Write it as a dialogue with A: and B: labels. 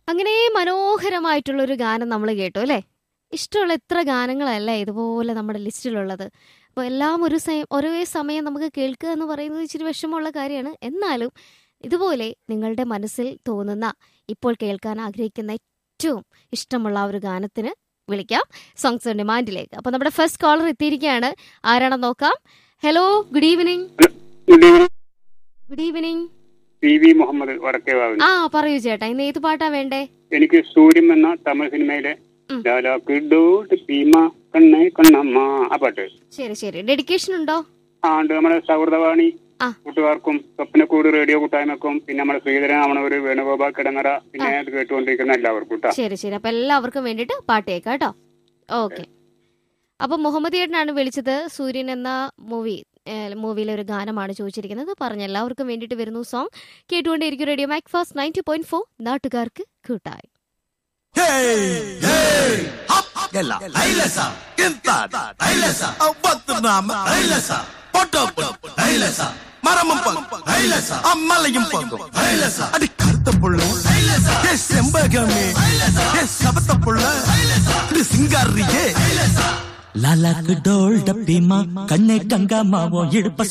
A: അങ്ങനെ മനോഹരമായിട്ടുള്ളൊരു ഗാനം നമ്മൾ കേട്ടു അല്ലേ ഇഷ്ടമുള്ള എത്ര ഗാനങ്ങളല്ലേ ഇതുപോലെ നമ്മുടെ ലിസ്റ്റിലുള്ളത് അപ്പോൾ എല്ലാം ഒരു സമയം ഒരേ സമയം നമുക്ക് കേൾക്കുക എന്ന് പറയുന്നത് ഇച്ചിരി വിഷമമുള്ള കാര്യമാണ് എന്നാലും ഇതുപോലെ നിങ്ങളുടെ മനസ്സിൽ തോന്നുന്ന ഇപ്പോൾ കേൾക്കാൻ ആഗ്രഹിക്കുന്ന ഏറ്റവും ഇഷ്ടമുള്ള ആ ഒരു ഗാനത്തിന് വിളിക്കാം സോങ്സ് ഓൺ ഡിമാൻഡിലേക്ക് അപ്പോൾ നമ്മുടെ ഫസ്റ്റ് കോളർ എത്തിയിരിക്കുകയാണ് ആരാണെന്ന് നോക്കാം hello good evening
B: good evening
A: good evening
B: P V Muhammad വടക്കേവാവിന്
A: ആ പറയൂ ചേട്ടാ ഇന്ന് ഏത് പാട്ടാ വേണ്ടേ
B: എനിക്ക് സൂര്യൻ എന്ന തമിഴ് സിനിമയിലെ
A: ഉം.
B: ലാലാക്ക് ഡോട്ട് പീമ കണ്ണേ കണ്ണമ്മ ആ പാട്ട്
A: ശരി ശരി ഡെഡിക്കേഷൻ ഉണ്ടോ
B: ആ ഉണ്ട് നമ്മുടെ സൗഹൃദവാണി
A: ആ.
B: കൂട്ടുകാർക്കും സ്വപ്നക്കൂട് റേഡിയോ കൂട്ടായ്മക്കും പിന്നെ നമ്മുടെ ശ്രീധരൻ അവണൂര് വേണുഗോപാൽ കിടങ്ങറ പിന്നെ ഇത് കേട്ടുകൊണ്ടിരിക്കുന്ന എല്ലാവർക്കും കേട്ടോ
A: ശരി ശരി അപ്പൊ എല്ലാവർക്കും വേണ്ടിയിട്ട് പാട്ട് കേൾക്കാം കേട്ടോ ഓക്കെ അപ്പൊ മുഹമ്മദ് ഏട്ടനാണ് വിളിച്ചത് സൂര്യൻ എന്ന മൂവി മൂവിയിലെ ഒരു ഗാനമാണ് ചോദിച്ചിരിക്കുന്നത് പറഞ്ഞ എല്ലാവർക്കും വേണ്ടിയിട്ട് വരുന്നു സോങ് കേട്ടുകൊണ്ടേയിരിക്കും radio Mac Fast ninety point four നാട്ടുകാർക്ക് കൂട്ടായി
C: ಎಲ್ಲ ಐಲಸ ಕಿಂತ ಐಲಸ பத்துநாம ஐலச பொட்டோ ஐலச மரமும் பங்கும் ஐலச அம்மலையும் பங்கும் ஐலச அடி கருத்த புள்ள ஏ செம்பகமே ஏ சபத்த புள்ள இது சிங்காரியே
D: லாலாக்கு டோல் டப்பிமா கண்ணே கங்கா மாவோ இடுப்ப